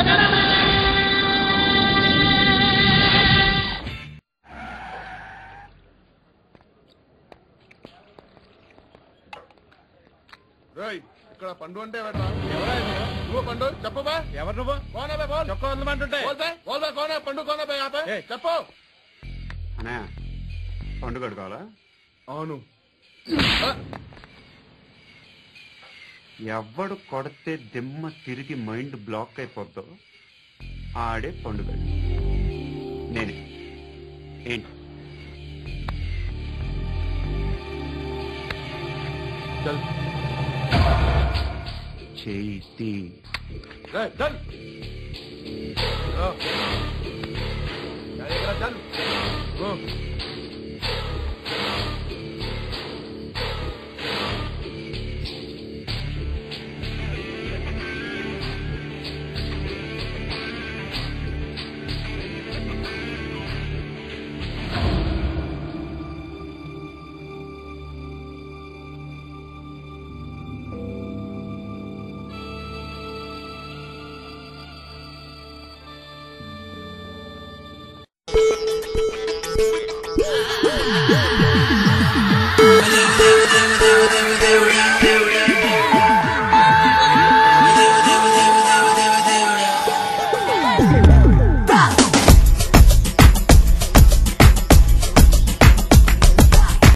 రేయ్ ఇక్కడ పండు అంటే ఎవరా నువ్వు పండు చెప్పు బా ఎవరు నువ్వు కోనా బే బోల్ చొక్కా వదలమంటుంటే బోల్ బే బోల్ బే కోనా పండు కోనా బే ఆపే ఏయ్. చెప్పు అన్నయ్య పండుగ కావాలా అవును ఎవడు కొడితే దిమ్మ తిరిగి మైండ్ బ్లాక్ అయిపోద్దో ఆడే పండుగ నేనే ఏంటి చల్ చేతి రేయ్ చల్ రా. చల్ ఇక్కడ చల్ ఓ